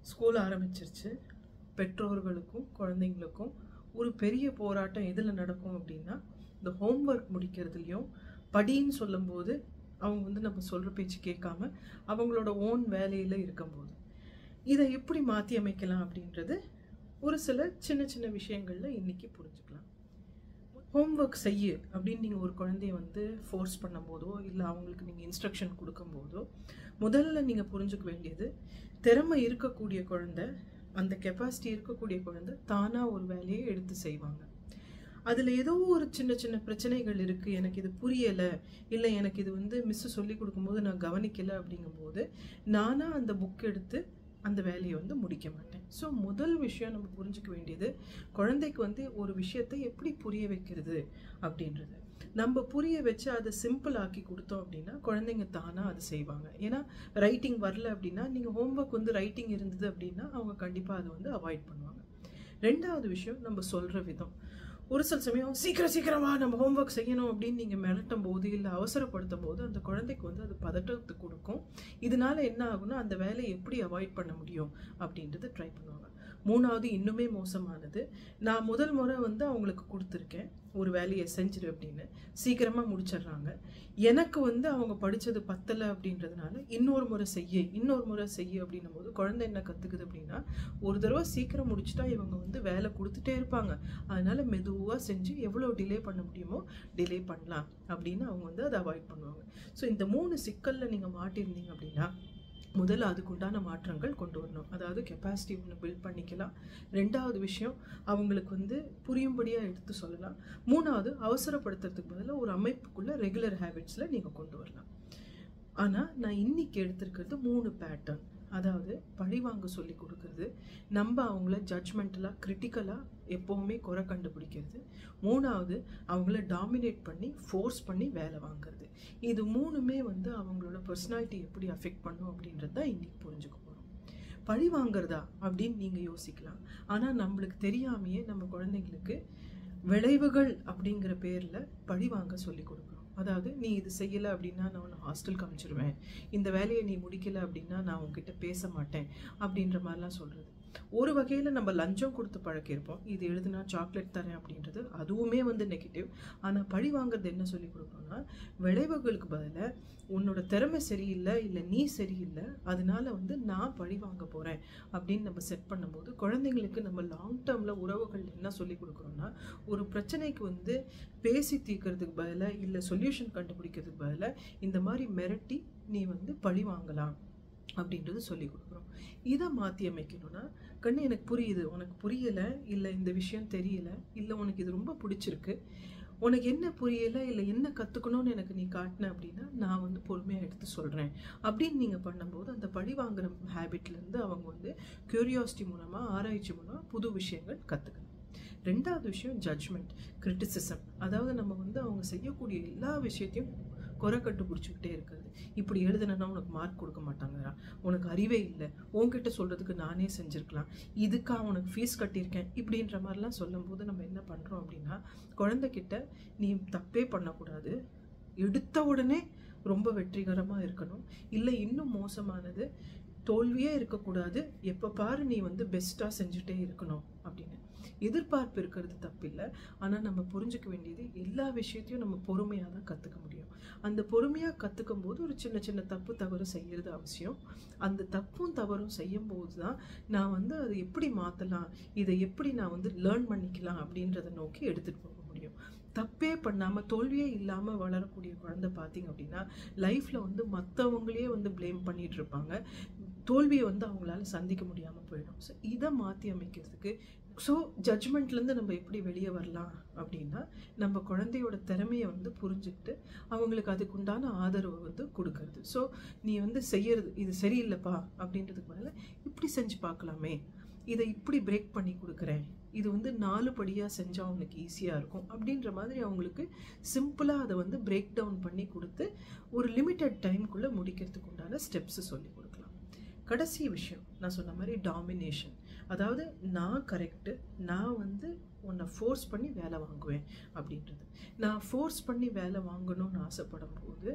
school ஆரம்பிச்சிருச்சு பெற்றோர்களுக்கும் குழந்தைங்களுக்கும் ஒரு பெரிய போராட்டம் எதில் நடக்கும் அப்படின்னா இந்த ஹோம்ஒர்க் முடிக்கிறதுலையும் படின்னு சொல்லும்போது அவங்க வந்து நம்ம சொல்கிற பேச்சு கேட்காம அவங்களோட ஓன் வேலையில் இருக்கும்போது இதை எப்படி மாற்றி அமைக்கலாம் அப்படின்றது ஒரு சில சின்ன சின்ன விஷயங்களில் இன்னைக்கு புரிஞ்சுக்கலாம் ஹோம்ஒர்க் செய்யு அப்படின்னு நீங்கள் ஒரு குழந்தைய வந்து ஃபோர்ஸ் பண்ணும்போதோ இல்லை அவங்களுக்கு நீங்கள் இன்ஸ்ட்ரக்ஷன் கொடுக்கும்போதோ முதல்ல நீங்கள் புரிஞ்சுக்க வேண்டியது திறமை இருக்கக்கூடிய குழந்தை அந்த கெப்பாசிட்டி இருக்கக்கூடிய குழந்தை தானாக ஒரு வேலையை எடுத்து செய்வாங்க அதில் ஏதோ ஒரு சின்ன சின்ன பிரச்சனைகள் இருக்குது எனக்கு இது புரியலை இல்லை எனக்கு இது வந்து மிஸ்ஸு சொல்லி கொடுக்கும்போது நான் கவனிக்கலை அப்படிங்கும்போது நானாக அந்த புக் எடுத்து அந்த வேலையை வந்து முடிக்க மாட்டேன் ஸோ முதல் விஷயம் நம்ம புரிஞ்சுக்க வேண்டியது குழந்தைக்கு வந்து ஒரு விஷயத்தை எப்படி புரிய வைக்கிறது அப்படின்றது நம்ம புரிய வச்சு அதை சிம்பிள் ஆக்கி கொடுத்தோம் அப்படின்னா குழந்தைங்க தானாக அது செய்வாங்க ஏன்னா ரைட்டிங் வரல அப்படின்னா நீங்கள் ஹோம்ஒர்க் வந்து ரைட்டிங் இருந்தது அப்படின்னா அவங்க கண்டிப்பாக அதை வந்து அவாய்ட் பண்ணுவாங்க ரெண்டாவது விஷயம் நம்ம சொல்கிற விதம் ஒரு சில சமயம் சீக்கிரம் சீக்கிரமா நம்ம ஹோம்ஒர்க் செய்யணும் அப்படின்னு நீங்கள் மிரட்டும் போது இல்லை அவசரப்படுத்தும் போது அந்த குழந்தைக்கு வந்து அது பதட்டத்தை கொடுக்கும் இதனால என்ன ஆகும்னா அந்த வேலையை எப்படி அவாய்ட் பண்ண முடியும் அப்படின்றத ட்ரை பண்ணுவாங்க மூணாவது இன்னுமே மோசமானது நான் முதல் முறை வந்து அவங்களுக்கு கொடுத்துருக்கேன் ஒரு வேலையை செஞ்சிரு அப்படின்னு சீக்கிரமாக முடிச்சிடுறாங்க எனக்கு வந்து அவங்க படித்தது பத்தலை அப்படின்றதுனால இன்னொரு முறை செய்ய இன்னொரு முறை செய்ய அப்படின்னும் போது குழந்தை என்ன கற்றுக்குது அப்படின்னா ஒரு தடவை சீக்கிரம் முடிச்சுட்டா இவங்க வந்து வேலை கொடுத்துட்டே இருப்பாங்க அதனால மெதுவாக செஞ்சு எவ்வளோ டிலே பண்ண முடியுமோ டிலே பண்ணலாம் அப்படின்னு அவங்க வந்து அதை அவாய்ட் பண்ணுவாங்க ஸோ இந்த மூணு சிக்கலில் நீங்கள் மாட்டியிருந்தீங்க அப்படின்னா முதல்ல அதுக்குண்டான மாற்றங்கள் கொண்டு வரணும் அதாவது கெப்பாசிட்டி ஒன்று பில்ட் பண்ணிக்கலாம் ரெண்டாவது விஷயம் அவங்களுக்கு வந்து புரியும்படியாக எடுத்து சொல்லலாம் மூணாவது அவசரப்படுத்துறதுக்கு பதிலாக ஒரு அமைப்புக்குள்ளே ரெகுலர் ஹேபிட்ஸில் நீங்கள் கொண்டு வரலாம் ஆனால் நான் இன்னைக்கு எடுத்திருக்கிறது மூணு பேட்டர்ன் அதாவது பழிவாங்க சொல்லி கொடுக்கறது நம்ம அவங்கள ஜட்ஜ்மெண்டலாக கிரிட்டிக்கலாக எப்போவுமே குறை கண்டுபிடிக்கிறது மூணாவது அவங்கள டாமினேட் பண்ணி ஃபோர்ஸ் பண்ணி வேலை வாங்குறது இது மூணுமே வந்து அவங்களோட பர்சனாலிட்டி எப்படி அஃபெக்ட் பண்ணும் அப்படின்றது தான் இன்னைக்கு புரிஞ்சுக்க போகிறோம் பழி வாங்குறதா அப்படின்னு நீங்கள் யோசிக்கலாம் ஆனால் நம்மளுக்கு தெரியாமையே நம்ம குழந்தைங்களுக்கு விளைவுகள் அப்படிங்கிற பேரில் பழி வாங்க சொல்லி கொடுக்குறோம் அதாவது நீ இது செய்யலை அப்படின்னா நான் உன்னை ஹாஸ்டலுக்கு அனுப்பிச்சிருவேன் இந்த வேலையை நீ முடிக்கலை அப்படின்னா நான் உங்ககிட்ட பேச மாட்டேன் அப்படின்ற மாதிரிலாம் சொல்கிறது ஒரு வகையில் நம்ம லஞ்சம் கொடுத்து பழக்கியிருப்போம் இது எழுதுனா சாக்லேட் தரேன் அப்படின்றது அதுவுமே வந்து நெகட்டிவ் ஆனால் பழி வாங்குறது என்ன சொல்லி கொடுக்கணும்னா விளைவுகளுக்கு பதிலாக உன்னோட திறமை சரியில்லை இல்லை நீ சரியில்லை அதனால வந்து நான் பழி வாங்க போகிறேன் அப்படின்னு நம்ம செட் பண்ணும்போது குழந்தைங்களுக்கு நம்ம லாங் டேர்மில் உறவுகள் என்ன சொல்லி கொடுக்குறோம்னா ஒரு பிரச்சனைக்கு வந்து பேசி தீர்க்கறதுக்கு பதிலாக இல்லை சொல்யூஷன் கண்டுபிடிக்கிறதுக்கு பதிலாக இந்த மாதிரி மிரட்டி நீ வந்து பழி வாங்கலாம் அப்படின்றது சொல்லி கொடுக்குறோம் இதை மாற்றி அமைக்கணும்னா கண்ணு எனக்கு புரியுது உனக்கு புரியலை இல்லை இந்த விஷயம் தெரியல இல்லை உனக்கு இது ரொம்ப பிடிச்சிருக்கு உனக்கு என்ன புரியலை இல்லை என்ன கற்றுக்கணும்னு எனக்கு நீ காட்டின அப்படின்னா நான் வந்து பொறுமையாக எடுத்து சொல்கிறேன் அப்படின்னு நீங்கள் பண்ணும்போது அந்த பழி வாங்குற ஹேபிட்லேருந்து அவங்க வந்து க்யூரியாசிட்டி மூலமாக ஆராய்ச்சி மூலமாக புது விஷயங்கள் கற்றுக்கணும் ரெண்டாவது விஷயம் ஜட்ஜ்மெண்ட் கிரிட்டிசிசம் அதாவது நம்ம வந்து அவங்க செய்யக்கூடிய எல்லா விஷயத்தையும் குறை கண்டுபிடிச்சிக்கிட்டே இருக்கிறது இப்படி எழுதுனா உனக்கு மார்க் கொடுக்க மாட்டாங்கடா உனக்கு அறிவே இல்லை உன்கிட்ட சொல்கிறதுக்கு நானே செஞ்சுருக்கலாம் இதுக்கா உனக்கு ஃபீஸ் கட்டியிருக்கேன் இப்படின்ற மாதிரிலாம் சொல்லும்போது நம்ம என்ன பண்ணுறோம் அப்படின்னா குழந்தைகிட்ட நீ தப்பே பண்ணக்கூடாது எடுத்த உடனே ரொம்ப வெற்றிகரமாக இருக்கணும் இல்லை இன்னும் மோசமானது தோல்வியே இருக்கக்கூடாது எப்போ பாரு நீ வந்து பெஸ்ட்டாக செஞ்சுட்டே இருக்கணும் அப்படின்னு எதிர்பார்ப்பு இருக்கிறது தப்பில்லை ஆனால் நம்ம புரிஞ்சுக்க வேண்டியது எல்லா விஷயத்தையும் நம்ம பொறுமையாக தான் கற்றுக்க முடியும் அந்த பொறுமையாக கற்றுக்கும் போது ஒரு சின்ன சின்ன தப்பு தவறு செய்கிறது அவசியம் அந்த தப்பும் தவறும் செய்யும் போது தான் நான் வந்து அதை எப்படி மாற்றலாம் இதை எப்படி நான் வந்து லேர்ன் பண்ணிக்கலாம் அப்படின்றத நோக்கி எடுத்துகிட்டு போக முடியும் தப்பே பண்ணாமல் தோல்வியே இல்லாமல் வளரக்கூடிய குழந்தை பார்த்தீங்க அப்படின்னா லைஃப்பில் வந்து மற்றவங்களையே வந்து ப்ளேம் பண்ணிட்டு இருப்பாங்க தோல்வியை வந்து அவங்களால சந்திக்க முடியாமல் போயிடும் ஸோ இதை மாற்றி அமைக்கிறதுக்கு ஸோ ஜட்ஜ்மெண்ட்லேருந்து நம்ம எப்படி வெளியே வரலாம் அப்படின்னா நம்ம குழந்தையோட திறமையை வந்து புரிஞ்சுக்கிட்டு அவங்களுக்கு அதுக்கு உண்டான ஆதரவை வந்து கொடுக்கறது ஸோ நீ வந்து செய்யறது இது சரியில்லைப்பா அப்படின்றதுக்கு பதிலாக இப்படி செஞ்சு பார்க்கலாமே இதை இப்படி பிரேக் பண்ணி கொடுக்குறேன் இது வந்து நாலு படியாக செஞ்சால் அவனுக்கு ஈஸியாக இருக்கும் அப்படின்ற மாதிரி அவங்களுக்கு சிம்பிளாக அதை வந்து பிரேக் டவுன் பண்ணி கொடுத்து ஒரு லிமிட்டட் டைம்குள்ளே முடிக்கிறதுக்கு உண்டான ஸ்டெப்ஸு சொல்லி கொடுக்கலாம் கடைசி விஷயம் நான் சொன்ன மாதிரி டாமினேஷன் அதாவது நான் கரெக்டு நான் வந்து உன்னை ஃபோர்ஸ் பண்ணி வேலை வாங்குவேன் அப்படின்றது நான் ஃபோர்ஸ் பண்ணி வேலை வாங்கணும்னு ஆசைப்படும் போது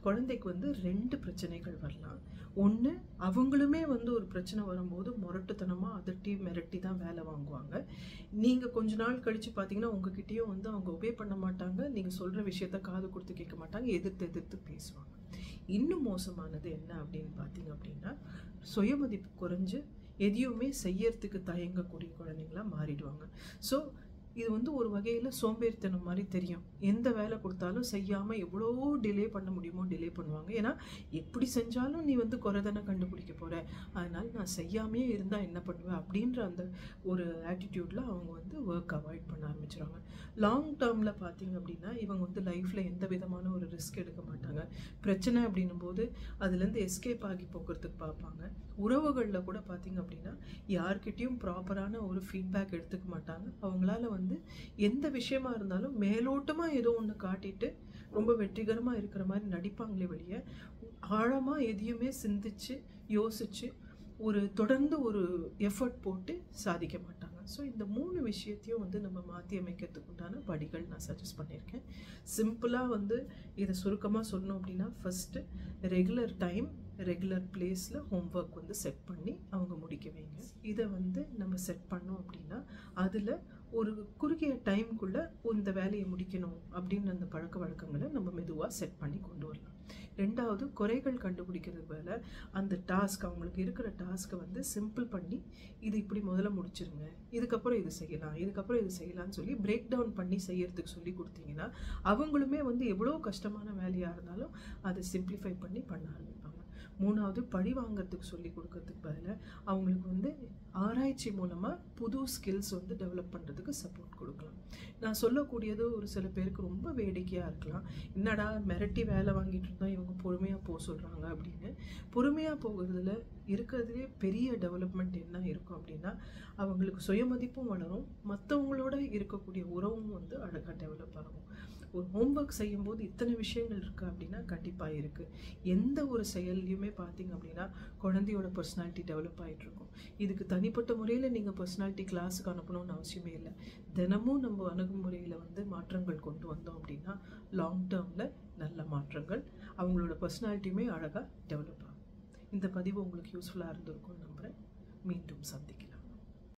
குழந்தைக்கு வந்து ரெண்டு பிரச்சனைகள் வரலாம் ஒன்று அவங்களுமே வந்து ஒரு பிரச்சனை வரும்போது முரட்டுத்தனமாக அதட்டி மிரட்டி தான் வேலை வாங்குவாங்க நீங்கள் கொஞ்ச நாள் கழித்து பார்த்தீங்கன்னா உங்ககிட்டயும் வந்து அவங்க ஒபே பண்ண மாட்டாங்க நீங்கள் சொல்கிற விஷயத்த காது கொடுத்து கேட்க மாட்டாங்க எதிர்த்து எதிர்த்து பேசுவாங்க இன்னும் மோசமானது என்ன அப்படின்னு பார்த்தீங்க அப்படின்னா சுயமதிப்பு குறைஞ்சு எதையுமே செய்யறதுக்கு தயங்கக்கூடிய குழந்தைங்களா மாறிடுவாங்க ஸோ இது வந்து ஒரு வகையில் சோம்பேறித்தனம் மாதிரி தெரியும் எந்த வேலை கொடுத்தாலும் செய்யாமல் எவ்வளோ டிலே பண்ண முடியுமோ டிலே பண்ணுவாங்க ஏன்னா எப்படி செஞ்சாலும் நீ வந்து குறை தானே கண்டுபிடிக்க போகிற அதனால் நான் செய்யாமையே இருந்தால் என்ன பண்ணுவேன் அப்படின்ற அந்த ஒரு ஆட்டிடியூடில் அவங்க வந்து ஒர்க் அவாய்ட் பண்ண ஆரம்பிச்சிடுவாங்க லாங் டேர்மில் பார்த்தீங்க அப்படின்னா இவங்க வந்து லைஃப்பில் எந்த விதமான ஒரு ரிஸ்க் எடுக்க மாட்டாங்க பிரச்சனை அப்படின்னும் போது அதுலேருந்து எஸ்கேப் ஆகி போக்குறதுக்கு பார்ப்பாங்க உறவுகளில் கூட பார்த்தீங்க அப்படின்னா யார்கிட்டயும் ப்ராப்பரான ஒரு ஃபீட்பேக் எடுத்துக்க மாட்டாங்க அவங்களால வந்து எந்த விஷயமா இருந்தாலும் மேலோட்டமாக ஏதோ ஒன்று காட்டிட்டு ரொம்ப வெற்றிகரமாக இருக்கிற மாதிரி நடிப்பாங்களே வெளியே ஆழமாக எதையுமே சிந்திச்சு யோசிச்சு ஒரு தொடர்ந்து ஒரு எஃபர்ட் போட்டு சாதிக்க மாட்டாங்க ஸோ இந்த மூணு விஷயத்தையும் வந்து நம்ம மாற்றி அமைக்கிறதுக்கு உண்டான படிகள் நான் சஜஸ்ட் பண்ணியிருக்கேன் சிம்பிளாக வந்து இதை சுருக்கமாக சொல்லணும் அப்படின்னா ஃபஸ்ட்டு ரெகுலர் டைம் ரெகுலர் பிளேஸில் ஹோம்ஒர்க் வந்து செட் பண்ணி அவங்க முடிக்க வைங்க இதை வந்து நம்ம செட் பண்ணோம் அப்படின்னா அதில் ஒரு குறுகிய டைம்குள்ளே இந்த வேலையை முடிக்கணும் அப்படின்னு அந்த பழக்க வழக்கங்களை நம்ம மெதுவாக செட் பண்ணி கொண்டு வரலாம் ரெண்டாவது குறைகள் கண்டுபிடிக்கிறது வேலை அந்த டாஸ்க் அவங்களுக்கு இருக்கிற டாஸ்க்கை வந்து சிம்பிள் பண்ணி இது இப்படி முதல்ல முடிச்சிருங்க இதுக்கப்புறம் இது செய்யலாம் இதுக்கப்புறம் இது செய்யலாம்னு சொல்லி பிரேக் டவுன் பண்ணி செய்யறதுக்கு சொல்லி கொடுத்தீங்கன்னா அவங்களுமே வந்து எவ்வளோ கஷ்டமான வேலையாக இருந்தாலும் அதை சிம்பிளிஃபை பண்ணி பண்ண ஆரம்பிப்பாங்க மூணாவது பழி வாங்கிறதுக்கு சொல்லி கொடுக்கறதுக்கு பதிலாக அவங்களுக்கு வந்து ஆராய்ச்சி மூலமாக புது ஸ்கில்ஸ் வந்து டெவலப் பண்ணுறதுக்கு சப்போர்ட் கொடுக்கலாம் நான் சொல்லக்கூடியது ஒரு சில பேருக்கு ரொம்ப வேடிக்கையாக இருக்கலாம் என்னடா மிரட்டி வேலை வாங்கிட்டு இருந்தால் இவங்க பொறுமையாக போக சொல்கிறாங்க அப்படின்னு பொறுமையாக போகிறதுல இருக்கிறதுலே பெரிய டெவலப்மெண்ட் என்ன இருக்கும் அப்படின்னா அவங்களுக்கு சுயமதிப்பும் வளரும் மற்றவங்களோட இருக்கக்கூடிய உறவும் வந்து அழகாக டெவலப் ஆகும் ஒரு ஹோம்ஒர்க் செய்யும்போது இத்தனை விஷயங்கள் இருக்குது அப்படின்னா கண்டிப்பாக இருக்குது எந்த ஒரு செயல்லையுமே பார்த்தீங்க அப்படின்னா குழந்தையோட பர்சனாலிட்டி டெவலப் ஆகிட்டு இருக்கும் இதுக்கு தனிப்பட்ட முறையில் நீங்கள் பர்சனாலிட்டி கிளாஸுக்கு அனுப்பணும்னு அவசியமே இல்லை தினமும் நம்ம அணுகுமுறையில் வந்து மாற்றங்கள் கொண்டு வந்தோம் அப்படின்னா லாங் டேர்மில் நல்ல மாற்றங்கள் அவங்களோட பர்சனாலிட்டியுமே அழகாக டெவலப் ஆகும் இந்த பதிவு உங்களுக்கு யூஸ்ஃபுல்லாக இருந்திருக்கும்னு நம்புகிறேன் மீண்டும் சந்திக்கிறேன்